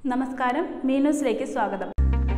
നമസ്കാരം മീനൂസിലേക്ക് സ്വാഗതം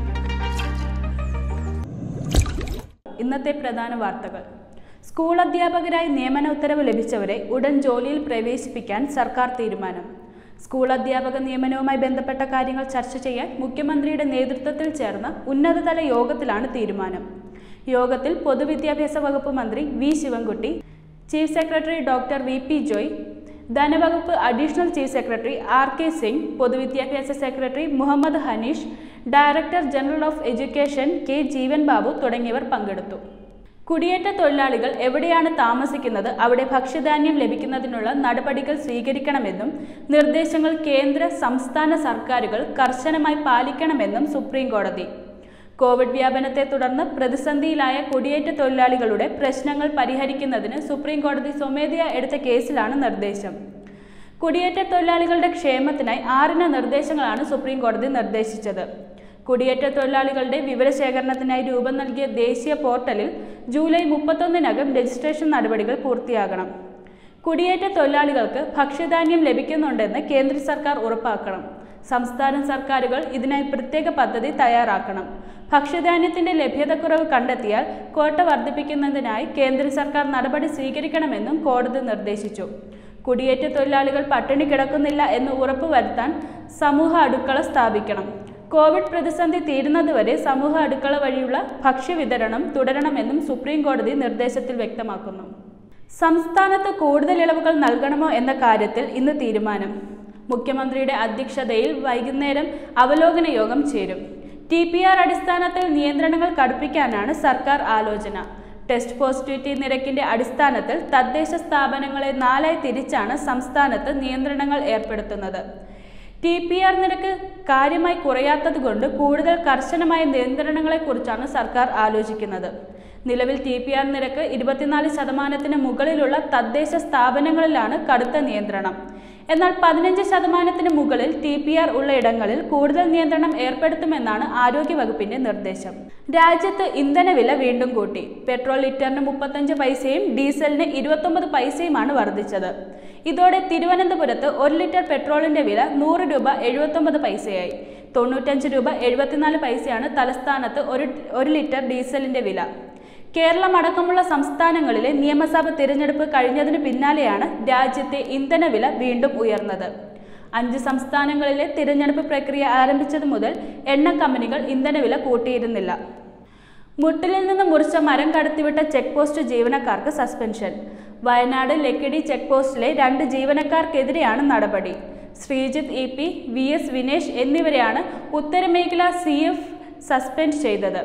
ഇന്നത്തെ പ്രധാന വാർത്തകൾ സ്കൂൾ അധ്യാപകരായി നിയമന ഉത്തരവ് ലഭിച്ചവരെ ഉടൻ ജോലിയിൽ പ്രവേശിപ്പിക്കാൻ സർക്കാർ തീരുമാനം സ്കൂൾ അധ്യാപക നിയമനവുമായി ബന്ധപ്പെട്ട കാര്യങ്ങൾ ചർച്ച ചെയ്യാൻ മുഖ്യമന്ത്രിയുടെ നേതൃത്വത്തിൽ ചേർന്ന ഉന്നതതല യോഗത്തിലാണ് തീരുമാനം യോഗത്തിൽ പൊതുവിദ്യാഭ്യാസ വകുപ്പ് മന്ത്രി V Sivankutty chief secretary doctor V P Joy ധനവകുപ്പ് additional chief secretary R K Singh പൊതുവിദ്യാഭ്യാസ secretary Muhammad Hanish director general of education K Jeevan Babu തുടങ്ങിയവർ പങ്കെടുത്തു കുടിയേറ്റ തൊഴിലാളികൾ എവിടെയാണ് താമസിക്കുന്നത് അവിടെ ഭക്ഷ്യധാന്യം ലഭിക്കുന്നതിനുള്ള നടപടികൾ സ്വീകരിക്കണമെന്നും നിർദ്ദേശങ്ങൾ കേന്ദ്ര സംസ്ഥാന സർക്കാരുകൾ കർശനമായി പാലിക്കണമെന്നും സുപ്രീം കോടതി കോവിഡ് വ്യാപനത്തെ തുടർന്ന് പ്രതിസന്ധിയിലായ കുടിയേറ്റ തൊഴിലാളികളുടെ പ്രശ്നങ്ങൾ പരിഹരിക്കുന്നതിന് സുപ്രീം കോടതി സ്വമേധയാ എടുത്ത കേസിലാണ് നിർദ്ദേശം കുടിയേറ്റ തൊഴിലാളികളുടെ ക്ഷേമത്തിനായി ആറിന നിർദ്ദേശങ്ങളാണ് സുപ്രീം കോടതി നിർദ്ദേശിച്ചത് കുടിയേറ്റ തൊഴിലാളികളുടെ വിവരശേഖരണത്തിനായി രൂപം നൽകിയ ദേശീയ പോർട്ടലിൽ ജൂലൈ മുപ്പത്തൊന്നിനകം രജിസ്ട്രേഷൻ നടപടികൾ പൂർത്തിയാകണം കുടിയേറ്റ തൊഴിലാളികൾക്ക് ഭക്ഷ്യധാന്യം ലഭിക്കുന്നുണ്ടെന്ന് കേന്ദ്ര സർക്കാർ ഉറപ്പാക്കണം സംസ്ഥാന സർക്കാരുകൾ ഇതിനായി പ്രത്യേക പദ്ധതി തയ്യാറാക്കണം ഭക്ഷ്യധാന്യത്തിന്റെ ലഭ്യതക്കുറവ് കണ്ടെത്തിയാൽ കോട്ട വർദ്ധിപ്പിക്കുന്നതിനായി കേന്ദ്ര സർക്കാർ നടപടി സ്വീകരിക്കണമെന്നും കോടതി നിർദ്ദേശിച്ചു കുടിയേറ്റ തൊഴിലാളികൾ പട്ടിണി കിടക്കുന്നില്ല എന്ന് ഉറപ്പുവരുത്താൻ സമൂഹ അടുക്കള സ്ഥാപിക്കണം കോവിഡ് പ്രതിസന്ധി തീരുന്നതുവരെ സമൂഹ അടുക്കള വഴിയുള്ള ഭക്ഷ്യവിതരണം തുടരണമെന്നും സുപ്രീം കോടതി നിർദ്ദേശത്തിൽ വ്യക്തമാക്കുന്നു സംസ്ഥാനത്ത് കൂടുതൽ ഇളവുകൾ നൽകണമോ എന്ന കാര്യത്തിൽ ഇന്ന് തീരുമാനം മുഖ്യമന്ത്രിയുടെ അധ്യക്ഷതയിൽ വൈകുന്നേരം അവലോകന യോഗം ചേരും ടി പി ആർ അടിസ്ഥാനത്തിൽ നിയന്ത്രണങ്ങൾ കടുപ്പിക്കാനാണ് സർക്കാർ ആലോചന ടെസ്റ്റ് പോസിറ്റിവിറ്റി നിരക്കിന്റെ അടിസ്ഥാനത്തിൽ തദ്ദേശ സ്ഥാപനങ്ങളെ നാലായി തിരിച്ചാണ് സംസ്ഥാനത്ത് നിയന്ത്രണങ്ങൾ ഏർപ്പെടുത്തുന്നത് ടി പി ആർ നിരക്ക് കാര്യമായി കുറയാത്തതുകൊണ്ട് കൂടുതൽ കർശനമായ നിയന്ത്രണങ്ങളെക്കുറിച്ചാണ് സർക്കാർ ആലോചിക്കുന്നത് നിലവിൽ ടി പി ആർ നിരക്ക് ഇരുപത്തിനാല് ശതമാനത്തിന് മുകളിലുള്ള തദ്ദേശ സ്ഥാപനങ്ങളിലാണ് കടുത്ത നിയന്ത്രണം എന്നാൽ പതിനഞ്ച് ശതമാനത്തിന് മുകളിൽ ടി പി ആർ ഉള്ള ഇടങ്ങളിൽ കൂടുതൽ നിയന്ത്രണം ഏർപ്പെടുത്തുമെന്നാണ് ആരോഗ്യവകുപ്പിന്റെ നിർദ്ദേശം രാജ്യത്ത് ഇന്ധനവില വീണ്ടും കൂട്ടി പെട്രോൾ ലിറ്ററിന് മുപ്പത്തഞ്ച് പൈസയും ഡീസലിന് ഇരുപത്തൊമ്പത് പൈസയുമാണ് വർദ്ധിച്ചത് ഇതോടെ തിരുവനന്തപുരത്ത് ഒരു ലിറ്റർ പെട്രോളിന്റെ വില നൂറ് രൂപ എഴുപത്തൊമ്പത് പൈസയായി തൊണ്ണൂറ്റഞ്ച് രൂപ എഴുപത്തിനാല് പൈസയാണ് തലസ്ഥാനത്ത് ഒരു ഒരു ലിറ്റർ ഡീസലിന്റെ വില കേരളം അടക്കമുള്ള സംസ്ഥാനങ്ങളിലെ നിയമസഭ തിരഞ്ഞെടുപ്പ് കഴിഞ്ഞതിന് പിന്നാലെയാണ് രാജ്യത്തെ ഇന്ധനവില വീണ്ടും ഉയർന്നത് അഞ്ച് സംസ്ഥാനങ്ങളിലെ തിരഞ്ഞെടുപ്പ് പ്രക്രിയ ആരംഭിച്ചത് മുതൽ എണ്ണ കമ്പനികൾ ഇന്ധനവില കൂട്ടിയിരുന്നില്ല മുട്ടിലിൽ നിന്ന് മുറിച്ച മരം കടത്തിവിട്ട ചെക്ക് പോസ്റ്റ് ജീവനക്കാർക്ക് സസ്പെൻഷൻ വയനാട് ലക്കിടി ചെക്ക് പോസ്റ്റിലെ രണ്ട് ജീവനക്കാർക്കെതിരെയാണ് നടപടി ശ്രീജിത്ത് ഇ പി വി എസ് വിനേഷ് എന്നിവരെയാണ് ഉത്തരമേഖല സി എഫ് സസ്പെൻഡ് ചെയ്തത്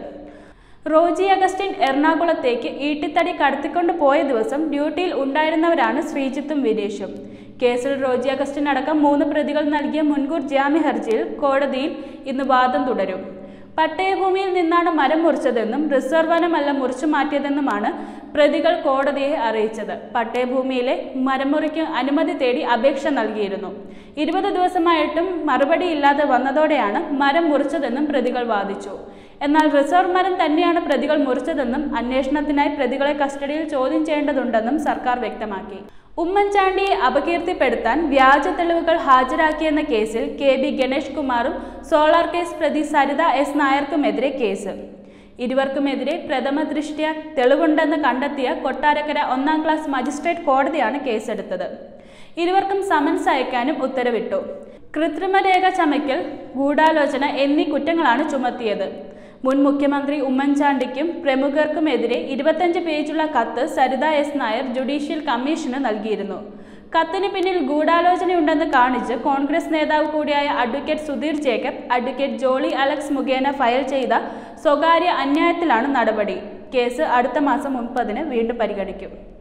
റോജി അഗസ്റ്റിൻ എറണാകുളത്തേക്ക് ഈട്ടിത്തടി കടത്തിക്കൊണ്ട് പോയ ദിവസം ഡ്യൂട്ടിയിൽ ഉണ്ടായിരുന്നവരാണ് ശ്രീജിത്തും വിനേഷും കേസിൽ റോജി അഗസ്റ്റിൻ അടക്കം മൂന്ന് പ്രതികൾ നൽകിയ മുൻകൂർ ജാമ്യ ഹർജിയിൽ കോടതിയിൽ ഇന്ന് വാദം തുടരും പട്ടയഭൂമിയിൽ നിന്നാണ് മരം മുറിച്ചതെന്നും റിസർവ് വനമല്ല മുറിച്ചു മാറ്റിയതെന്നുമാണ് പ്രതികൾ കോടതിയെ അറിയിച്ചത് പട്ടയഭൂമിയിലെ മരം മുറിക്ക് അനുമതി തേടി അപേക്ഷ നൽകിയിരുന്നു ഇരുപത് ദിവസമായിട്ടും മറുപടിയില്ലാതെ വന്നതോടെയാണ് മരം മുറിച്ചതെന്നും പ്രതികൾ വാദിച്ചു എന്നാൽ റിസർവ് മരം തന്നെയാണ് പ്രതികൾ മുറിച്ചതെന്നും അന്വേഷണത്തിനായി പ്രതികളെ കസ്റ്റഡിയിൽ ചോദ്യം ചെയ്യേണ്ടതുണ്ടെന്നും സർക്കാർ വ്യക്തമാക്കി ഉമ്മൻചാണ്ടിയെ അപകീർത്തിപ്പെടുത്താൻ വ്യാജ തെളിവുകൾ ഹാജരാക്കിയെന്ന കേസിൽ കെ ബി ഗണേഷ് കുമാറും സോളാർ കേസ് പ്രതി സരിത എസ് നായർക്കുമെതിരെ കേസ് ഇരുവർക്കുമെതിരെ പ്രഥമ ദൃഷ്ട്യ തെളിവുണ്ടെന്ന് കണ്ടെത്തിയ കൊട്ടാരക്കര ഒന്നാം ക്ലാസ് മജിസ്ട്രേറ്റ് കോടതിയാണ് കേസെടുത്തത് ഇരുവർക്കും സമൻസ് അയക്കാനും ഉത്തരവിട്ടു കൃത്രിമരേഖ ചമയ്ക്കൽ ഗൂഢാലോചന എന്നീ കുറ്റങ്ങളാണ് ചുമത്തിയത് മുൻ മുഖ്യമന്ത്രി ഉമ്മൻചാണ്ടിക്കും പ്രമുഖർക്കുമെതിരെ ഇരുപത്തഞ്ച് പേജുള്ള കത്ത് സരിത എസ് നായർ ജുഡീഷ്യൽ കമ്മീഷന് നൽകിയിരുന്നു കത്തിന് പിന്നിൽ ഗൂഢാലോചനയുണ്ടെന്ന് കാണിച്ച് കോൺഗ്രസ് നേതാവ് കൂടിയായ അഡ്വക്കേറ്റ് സുധീർ ജേക്കബ് അഡ്വക്കേറ്റ് ജോളി അലക്സ് മുഖേന ഫയൽ ചെയ്ത സ്വകാര്യ അന്യായത്തിലാണ് നടപടി കേസ് അടുത്ത മാസം മുപ്പതിന് വീണ്ടും പരിഗണിക്കും